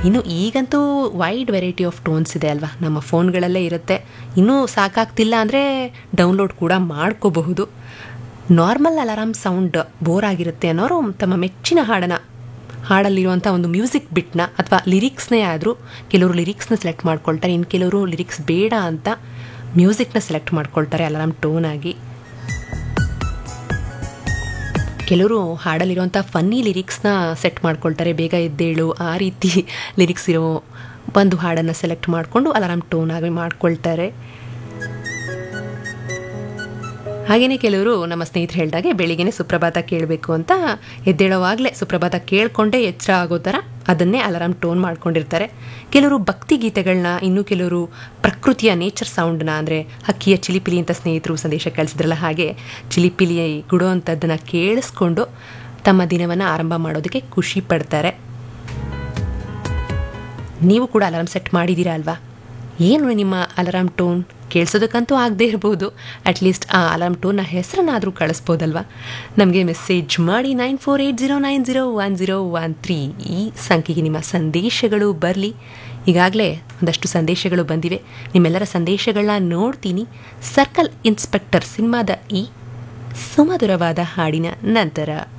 ಇನ್ನು ಈಗಂತೂ wide variety of tones ಇದೆ ಅಲ್ವಾ ನಮ್ಮ ಫೋನ್ಗಳಲ್ಲೇ ಇರುತ್ತೆ ಇನ್ನೂ ಸಾಕಾಗ್ತಿಲ್ಲ ಅಂದರೆ ಡೌನ್ಲೋಡ್ ಕೂಡ ಮಾಡ್ಕೋಬಹುದು ನಾರ್ಮಲ್ ಅಲಾರಾಮ್ ಸೌಂಡ್ ಬೋರ್ ಆಗಿರುತ್ತೆ ಅನ್ನೋರು ತಮ್ಮ ಮೆಚ್ಚಿನ ಹಾಡನ್ನು ಹಾಡಲ್ಲಿರುವಂಥ ಒಂದು ಮ್ಯೂಸಿಕ್ ಬಿಟ್ನ ಅಥವಾ ಲಿರಿಕ್ಸ್ನೇ ಆದರೂ ಕೆಲವರು ಲಿರಿಕ್ಸ್ನ ಸೆಲೆಕ್ಟ್ ಮಾಡ್ಕೊಳ್ತಾರೆ ಇನ್ನು ಕೆಲವರು ಲಿರಿಕ್ಸ್ ಬೇಡ ಅಂತ ಮ್ಯೂಸಿಕ್ನ ಸೆಲೆಕ್ಟ್ ಮಾಡ್ಕೊಳ್ತಾರೆ ಅಲಾರಾಮ್ ಟೋನ್ ಆಗಿ ಕೆಲವರು ಹಾಡಲ್ಲಿರುವಂಥ ಫನ್ನಿ ಲಿರಿಕ್ಸ್ನ ಸೆಟ್ ಮಾಡ್ಕೊಳ್ತಾರೆ ಬೇಗ ಎದ್ದೇಳು ಆ ರೀತಿ ಲಿರಿಕ್ಸ್ ಇರೋ ಒಂದು ಹಾಡನ್ನು ಸೆಲೆಕ್ಟ್ ಮಾಡಿಕೊಂಡು ಅಲಾರಾಮ್ ಟೋನ್ ಆಗಿ ಮಾಡ್ಕೊಳ್ತಾರೆ ಹಾಗೆಯೇ ಕೆಲವರು ನಮ್ಮ ಸ್ನೇಹಿತರು ಹೇಳಿದಾಗೆ ಬೆಳಿಗ್ಗೆನೆ ಸುಪ್ರಭಾತ ಕೇಳಬೇಕು ಅಂತ ಎದ್ದೇಳೋವಾಗಲೇ ಸುಪ್ರಭಾತ ಕೇಳಿಕೊಂಡೇ ಎಚ್ಚರ ಆಗೋ ಥರ ಅದನ್ನೇ ಅಲಾರಾಮ್ ಟೋನ್ ಮಾಡ್ಕೊಂಡಿರ್ತಾರೆ ಕೆಲವರು ಭಕ್ತಿ ಗೀತೆಗಳನ್ನ ಇನ್ನು ಕೆಲವರು ಪ್ರಕೃತಿಯ ನೇಚರ್ ಸೌಂಡ್ನ ಅಂದರೆ ಹಕ್ಕಿಯ ಚಿಲಿಪಿಲಿ ಅಂತ ಸ್ನೇಹಿತರು ಸಂದೇಶ ಕಳಿಸಿದ್ರಲ್ಲ ಹಾಗೆ ಚಿಲಿಪಿಲಿ ಗುಡೋ ಅಂಥದ್ದನ್ನು ಕೇಳಿಸ್ಕೊಂಡು ತಮ್ಮ ದಿನವನ್ನು ಆರಂಭ ಮಾಡೋದಕ್ಕೆ ಖುಷಿ ಪಡ್ತಾರೆ ನೀವು ಕೂಡ ಅಲಾರಾಮ್ ಸೆಟ್ ಮಾಡಿದ್ದೀರಾ ಅಲ್ವಾ ಏನು ನಿಮ್ಮ ಅಲಾರಾಮ್ ಟೋನ್ ಕೇಳಿಸೋದಕ್ಕಂತೂ ಆಗದೇ ಇರ್ಬೋದು ಅಟ್ಲೀಸ್ಟ್ ಆ ಅಲಾರ್ಮ್ ಟೋನ್ನ ಹೆಸರನ್ನಾದರೂ ಕಳಿಸ್ಬೋದಲ್ವಾ ನಮಗೆ ಮೆಸೇಜ್ ಮಾಡಿ nine four eight zero nine zero one zero one three ಈ ಸಂಖ್ಯೆಗೆ ನಿಮ್ಮ ಸಂದೇಶಗಳು ಬರಲಿ ಈಗಾಗಲೇ ಒಂದಷ್ಟು ಸಂದೇಶಗಳು ಬಂದಿವೆ ನಿಮ್ಮೆಲ್ಲರ ಸಂದೇಶಗಳನ್ನ ನೋಡ್ತೀನಿ ಸರ್ಕಲ್ ಇನ್ಸ್ಪೆಕ್ಟರ್ ಸಿನಿಮಾದ ಈ ಸುಮಧುರವಾದ ಹಾಡಿನ ನಂತರ